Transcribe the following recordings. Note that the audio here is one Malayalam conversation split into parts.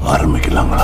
ஆரம்பிக்கலாங்களா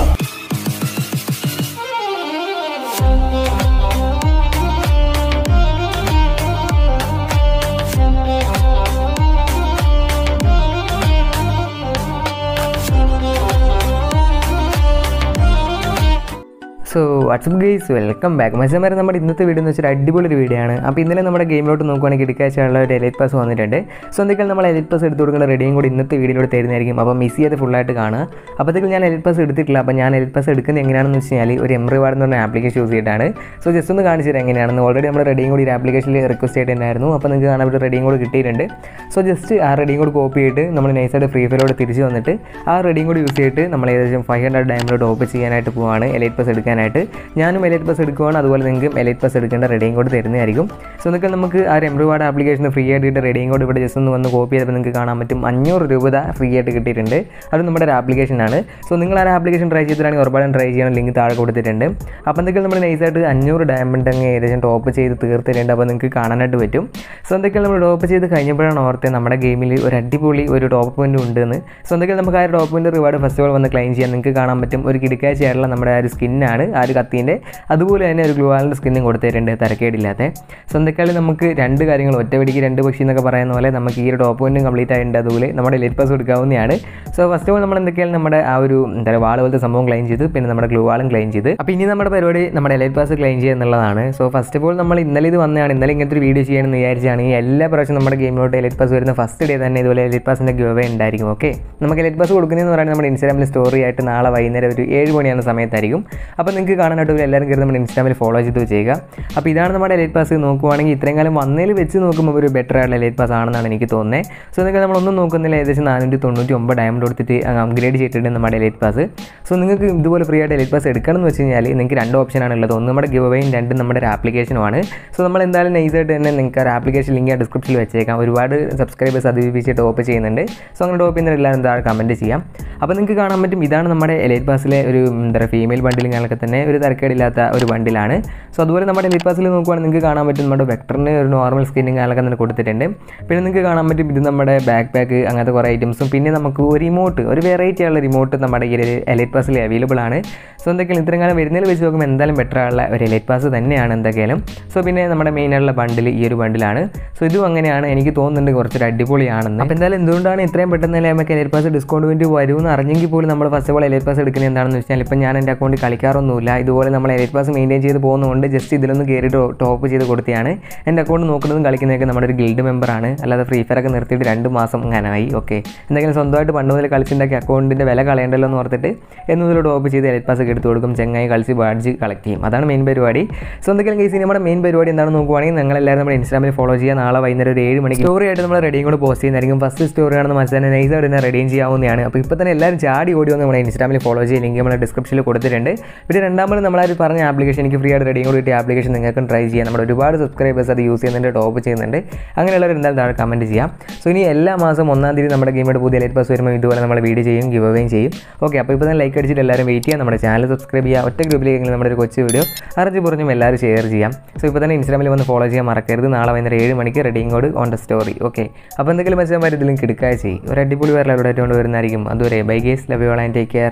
so what's up guys welcome back മത്സരം നമ്മുടെ ഇന്നത്തെ വീഡിയോ എന്ന് വെച്ചാൽ അടിപൊളി ഒരു വീഡിയോ ആണ് അപ്പോൾ ഇന്നലെ നമ്മുടെ ഗെയിമിലോട്ട് നോക്കുവാണെങ്കിൽ എടുക്കാച്ചുള്ള ഒരു എലൈറ്റ് പാസ് വന്നിട്ടുണ്ട് സോ എന്തെങ്കിലും നമ്മൾ എലൈറ്റ് പാസ് എടുത്ത് കൊടുക്കുന്ന റെഡിയും കൂടി ഇന്നത്തെ വീഡിയോയിലൂടെ തരുന്നതായിരിക്കും അപ്പോൾ മിസ് ചെയ്ത് ഫുള്ളായിട്ട് കാണുക അപ്പോഴത്തേക്കും ഞാൻ എലൈറ്റ് പാസ് എടുത്തിട്ടില്ല അപ്പോൾ ഞാൻ എലൈറ്റ് പാസ് എടുക്കുന്നത് എങ്ങനെയാണെന്ന് വെച്ച് കഴിഞ്ഞാൽ ഒരു എംറി വാർഡ് എന്ന് പറഞ്ഞ ആപ്ലിക്കേഷൻ യൂസ് ചെയ്തിട്ടാണ് സോ ജസ്റ്റ് ഒന്ന് കാണിച്ചു തരാം എങ്ങനെയാണെന്ന് ഓൾറെഡി നമ്മൾ റെഡിയും കൂടി ഒരു ആപ്ലിക്കേഷനിൽ റിക്വസ്റ്റ് ചെയ്തിട്ടുണ്ടായിരുന്നു അപ്പോൾ നിങ്ങൾക്ക് കാണാൻ പറ്റും റെഡിയും കൂടി കിട്ടിയിട്ടുണ്ട് സോ ജസ്റ്റ് ആ റെഡിയും കൂടി കോപ്പി ചെയ്തിട്ട് നമ്മൾ നൈസായിട്ട് ഫ്രീ ഫയറോട് തിരിച്ച് വന്നിട്ട് ആ റെഡിയും കൂടി യൂസ് ചെയ്തിട്ട് നമ്മൾ ഏകദേശം ഫൈവ് ഹൺഡ്രഡ് ഡയമണ്ട് ടോപ്പ് ചെയ്യാനായിട്ട് പോവാണ് എലൈറ്റ് പാസ് എടുക്കാനായിട്ട് ഞാനും എലൈറ്റ് പാസ് എടുക്കുവാണ് അതുപോലെ നിങ്ങൾക്ക് എലൈറ്റ് പാസ് എടുക്കേണ്ട റെഡിയും കോഡ് തരുന്നതായിരിക്കും സോ നിങ്ങൾക്ക് നമുക്ക് ആ ഒരു എംബ്രോയിഡ് ആപ്ലിക്കേഷൻ ഫ്രീ ആയിട്ട് കിട്ടിയ റെഡിയും കോഡ് ഇവിടെ ജസ്റ്റ് ഒന്ന് വന്ന് കോപ്പി ചെയ്തപ്പോൾ നിങ്ങൾക്ക് കാണാൻ പറ്റും അഞ്ഞൂറ് രൂപ ഫ്രീ ആയിട്ട് കിട്ടിയിട്ടുണ്ട് അത് നമ്മുടെ ഒരു ആപ്ലിക്കേഷനാണ് സോ നിങ്ങൾ ആ ആപ്ലിക്കേഷൻ ട്രൈ ചെയ്തിട്ടാണെങ്കിൽ ഉറപ്പായിട്ടും ട്രൈ ചെയ്യണം ലിങ്ക് താഴെ കൊടുത്തിട്ടുണ്ട് അപ്പോൾ എന്തൊക്കെയാണ് നമ്മൾ നൈസായിട്ട് അഞ്ഞൂറ് ഡയമണ്ട് അങ്ങ് ഏകദേശം ടോപ്പ് ചെയ്ത് തീർത്തിട്ടുണ്ട് അപ്പോൾ നിങ്ങൾക്ക് കാണാനായിട്ട് പറ്റും സോ എന്തൊക്കെയാണ് നമ്മൾ ടോപ്പ് ചെയ്ത് കഴിഞ്ഞപ്പോഴാണ് ഓർത്ത് നമ്മുടെ ഗെയിമിൽ ഒരു അടിപൊളി ഒരു ടോപ്പ് പോയിന്റ് ഉണ്ടെന്ന് സോ എന്തൊക്കെയാണ് നമുക്ക് ആ ഒരു top point reward first all വന്ന് ക്ലെയിം ചെയ്യാൻ നിങ്ങൾക്ക് കാണാൻ പറ്റും ഒരു കിടക്കാഴ്ചയായിട്ടുള്ള നമ്മുടെ ആ ഒരു സ്കിന്നാണ് ആ ഒരു കത്തീൻ്റെ അതുപോലെ തന്നെ ഒരു ഗ്ലൂവാളിൻ്റെ സ്കിന്നും കൊടുത്തിട്ടുണ്ട് തരക്കേടില്ലാത്ത സോ എന്തൊക്കെയാണ് നമുക്ക് രണ്ട് കാര്യങ്ങൾ ഒറ്റ വെടിക്ക് രണ്ട് പക്ഷി എന്നൊക്കെ പറയുന്ന പോലെ നമുക്ക് ഈ ഒരു ടോപ്പ് പോയിന്റും കംപ്ലീറ്റ് ആയിട്ടുണ്ട് അതുപോലെ നമ്മുടെ ലെറ്റ് പാസ് കൊടുക്കാവുന്നതാണ് സോ ഫസ്റ്റ് ഓൾ നമ്മൾ എന്തൊക്കെയാണ് നമ്മുടെ ആ ഒരു എന്താ പറയുക വാൾ പോലത്തെ സംഭവം ക്ലെയിം ചെയ്തു പിന്നെ നമ്മുടെ ഗ്ലൂ വാളും ക്ലെയിം ചെയ്ത് അപ്പോൾ ഇനി നമ്മുടെ പരിപാടി നമ്മുടെ എലൈറ്റ് പാസ് ക്ലെയിം ചെയ്യുക എന്നുള്ളതാണ് സോ ഫസ്റ്റ് ഓഫ് ഓൾ നമ്മൾ ഇന്നലെ ഇത് വന്നതാണ് ഇന്നലെ ഇങ്ങനത്തെ ഒരു വീഡിയോ ചെയ്യണമെന്ന് വിചാരിച്ചാണെങ്കിൽ എല്ലാ പ്രാവശ്യം നമ്മുടെ ഗെയിമിലോട്ട് എലൈറ്റ് പാസ് വരുന്ന ഫസ്റ്റ് ഡേ തന്നെ ഇതുപോലെ എലൈറ്റ് പാസിൻ്റെ ഗവേ ഉണ്ടായിരിക്കും ഓക്കെ നമുക്ക് എലൈറ്റ് പാസ് കൊടുക്കുന്നതെന്ന് പറയുന്നത് നമ്മുടെ ഇൻസ്റ്റാഗ്രാമിൽ സ്റ്റോറി ആയിട്ട് നാളെ വൈകുന്നേരം ഒരു ഏഴ് മണിയാകുന്ന സമയത്തായിരിക്കും അപ്പോൾ നിങ്ങൾക്ക് കാണാനായിട്ട് ഒരു എല്ലാവരും കയറി നമ്മുടെ ഇൻസ്റ്റാഗ്രാമിൽ ഫോളോ ചെയ്ത് ചെയ്യുക അപ്പോൾ ഇതാണ് നമ്മുടെ എലൈറ്റ് പാസ് നോക്കുവാണെങ്കിൽ ഇത്രയും കാലം വന്നതിൽ വെച്ച് നോക്കുമ്പോൾ ഒരു ബെറ്റർ ആയിട്ടുള്ള എലൈറ്റ് പാസ് ആണെന്നാണ് എനിക്ക് തോന്നുന്നത് സോ നിങ്ങൾക്ക് നമ്മളൊന്നും നോക്കുന്നില്ല ഏകദേശം നാനൂറ്റി തൊണ്ണൂറ്റി ഒമ്പത് ഡയമണ്ട് കൊടുത്തിട്ട് അപ്ഗ്രേഡ് ചെയ്തിട്ടുണ്ട് നമ്മുടെ എലൈറ്റ് പാസ് സോ നിങ്ങൾക്ക് ഇതുപോലെ ഫ്രീ ആയിട്ട് എലൈറ്റ് പാസ് എടുക്കണം എന്ന് വെച്ച് കഴിഞ്ഞാൽ നിങ്ങൾക്ക് രണ്ട് ഓപ്ഷനാണ് ഉള്ളത് ഒന്ന് നമ്മുടെ ഗിവ് അവയും രണ്ടും നമ്മുടെ ഒരു ആപ്ലിക്കേഷനുമാണ് സോ നമ്മൾ എന്തായാലും നൈസായിട്ട് തന്നെ നിങ്ങൾക്ക് ആ ആപ്ലിക്കേഷൻ ലിങ്ക് ആ ഡിസ്ക്രിപ്ഷനിൽ വെച്ചേക്കാം ഒരുപാട് സബ്സ്ക്രൈബേഴ്സ് അത് ഉപയോഗിച്ച് ടോപ്പ് ചെയ്യുന്നുണ്ട് സോ അങ്ങനെ ടോപ്പ് ചെയ്യുന്ന എല്ലാവരും താഴെ കമൻറ്റ് ചെയ്യാം അപ്പോൾ നിങ്ങൾക്ക് കാണാൻ പറ്റും ഇതാണ് നമ്മുടെ എലൈറ്റ് പാസിലെ ഒരു എന്താ പറയുക ഫീമെയിൽ ബണ്ടിലിങ്ങനൊക്കെ തന്നെ ഒരു തരക്കേടില്ലാത്ത ഒരു ബണ്ടിലാണ് സോ അതുപോലെ നമ്മുടെ എലൈറ്റ് പാസിൽ നോക്കുവാണെങ്കിൽ നിങ്ങൾക്ക് കാണാൻ പറ്റും നമ്മുടെ വെക്ടറിന് ഒരു നോർമൽ സ്കിന്നിങ് കാര്യങ്ങളൊക്കെ തന്നെ കൊടുത്തിട്ടുണ്ട് പിന്നെ നിങ്ങൾക്ക് കാണാൻ പറ്റും ഇത് നമ്മുടെ ബാക്ക് പാക്ക് അങ്ങനത്തെ കുറേ ഐറ്റംസും പിന്നെ നമുക്ക് ഒരു റിമോട്ട് ഒരു വെറൈറ്റി ഉള്ള റിമോട്ട് നമ്മുടെ ഈ ഒരു എലൈറ്റ് പാസിൽ അവൈലബിൾ ആണ് സോ എന്തൊക്കെയാണ് ഇത്രയും കാലം വരുന്നതിൽ വെച്ച് നോക്കുമ്പോൾ എന്തായാലും ബെറ്റർ ആയുള്ള ഒരു എലൈറ്റ് പാസ് തന്നെയാണ് എന്തൊക്കെയാലും സോ പിന്നെ നമ്മുടെ മെയിൻ ആയിട്ടുള്ള ബണ്ടിൽ ഈ ഒരു ബണ്ടിലാണ് സോ ഇതും അങ്ങനെയാണ് എനിക്ക് തോന്നുന്നുണ്ട് കുറച്ചൊരു അടിപൊളിയാണെന്ന് അപ്പോൾ എന്തായാലും എന്തുകൊണ്ടാണ് ഇത്രയും പെട്ടെന്ന് തന്നെ നമുക്ക് എലൈറ്റ് പാസ് ഡിസ്കൗണ്ട് വേണ്ടി വരുമെന്ന് അറിഞ്ഞെങ്കിൽ പോലും നമ്മൾ first of all elite pass എടുക്കുന്നത് എന്താണെന്ന് വെച്ചാൽ ഇപ്പം ഞാൻ എൻ്റെ അക്കൗണ്ടിൽ കളിക്കാറൊന്നുമില്ല ഇതുപോലെ നമ്മൾ എലൈറ്റ് പാസ് മെയിൻറ്റെയിൻ ചെയ്ത് പോകുന്നതുകൊണ്ട് ജസ്റ്റ് ഇതിലൊന്ന് കയറി ടോപ്പ് ചെയ്ത് കൊടുത്തിയാണ് എൻ്റെ അക്കൗണ്ട് നോക്കുന്നതും കളിക്കുന്നതൊക്കെ നമ്മുടെ ഒരു ഗിൽഡ് മെമ്പറാണ് അല്ലാതെ ഫ്രീ ഫയർ ഒക്കെ നിർത്തിയിട്ട് രണ്ട് മാസം അങ്ങനായി ഓക്കെ എന്തെങ്കിലും സ്വന്തമായിട്ട് പണ്ട് മുതൽ കളിച്ചിട്ടുണ്ടാക്കി അക്കൗണ്ടിൻ്റെ വില കളയണ്ടല്ലോ എന്ന് ഓർത്തിട്ട് എന്നതിൽ ടോപ്പ് ചെയ്ത് എലൈറ്റ് പാസ് ഒക്കെ എടുത്ത് കൊടുക്കും ചെങ്ങായി കളിച്ച് ബാഡ്ജ് കളക്ട് ചെയ്യും അതാണ് മെയിൻ പരിപാടി സോ എന്തെങ്കിലും കേസ് നമ്മുടെ മെയിൻ പരിപാടി എന്താണെന്ന് നോക്കുവാണെങ്കിൽ ഞങ്ങളെല്ലാവരും നമ്മുടെ ഇൻസ്റ്റാഗ്രാമിൽ ഫോളോ ചെയ്യുക നാളെ വൈകുന്നേരം ഒരു ഏഴ് മണിക്ക് സ്റ്റോറി ആയിട്ട് നമ്മൾ റെഡിയും കൂടെ പോസ്റ്റ് ചെയ്യുന്നതായിരിക്കും ഫസ്റ്റ് സ്റ്റോറി ആണെന്ന് മനസ്സിലായി നൈസായിട്ട് തന്നെ റെഡിയും ചെയ്യാവുന്നതാണ് അപ്പോൾ ഇപ്പോൾ തന്നെ എല്ലാവരും ചാടി ഓടി വന്ന് നമ്മുടെ ഇൻസ്റ്റാഗ്രാമിൽ ഫോളോ ചെയ്യുക ലിങ്ക് നമ്മുടെ ഡിസ്ക്രിപ്ഷനിൽ കൊടുത്തിട്ടുണ്ട് പിന്നെ രണ്ടാമത് നമ്മളാരും പറഞ്ഞ ആപ്ലിക്കേഷൻ എനിക്ക് ഫ്രീ ആയിട്ട് റെഡിയും കൂടി കിട്ടിയ ആപ്ലിക്കേഷൻ നിങ്ങൾക്കും ട്രൈ ചെയ്യാം നമ്മുടെ ഒരുപാട് സബ്സ്ക്രൈബേഴ്സ് അത് യൂസ് ചെയ്യുന്നുണ്ട് ടോപ്പ് ചെയ്യുന്നുണ്ട് അങ്ങനെയുള്ളവർ എന്തായാലും താഴെ കമൻറ്റ് ചെയ്യാം സോ ഇനി എല്ലാ മാസം ഒന്നാം തീയതി നമ്മുടെ ഗെയിമിയുടെ പുതിയ ലൈറ്റ് പാസ് വരുമ്പോൾ ഇതുപോലെ നമ്മൾ വീഡിയോ ചെയ്യും ഗിവ് അവേയും ചെയ്യും ഓക്കെ അപ്പോൾ ഇപ്പോൾ തന്നെ ലൈക്ക് അടിച്ചിട്ട് എല്ലാവരും വെയിറ്റ് ചെയ്യാം നമ്മുടെ ചാനൽ സബ്സ്ക്രൈബ് ചെയ്യുക ഒറ്റ ഗ്രൂപ്പിലേക്കെങ്കിലും നമ്മുടെ ഒരു കൊച്ചു വീഡിയോ അറിഞ്ഞ് പറഞ്ഞും എല്ലാവരും ഷെയർ ചെയ്യാം സോ ഇപ്പോൾ തന്നെ ഇൻസ്റ്റാഗ്രാമിൽ വന്ന് ഫോളോ ചെയ്യാൻ മറക്കരുത് നാളെ വൈകുന്നേരം ഏഴ് മണിക്ക് റെഡിയും code on the story okay അപ്പോൾ എന്തെങ്കിലും മെസ്സേജ് ഇതിലും കിടക്കുക ചെയ്യും ഒരു അടിപൊളി വേറെ കൊണ്ട് വരുന്നതായിരിക്കും അതുവരെ bye guys love you all and take care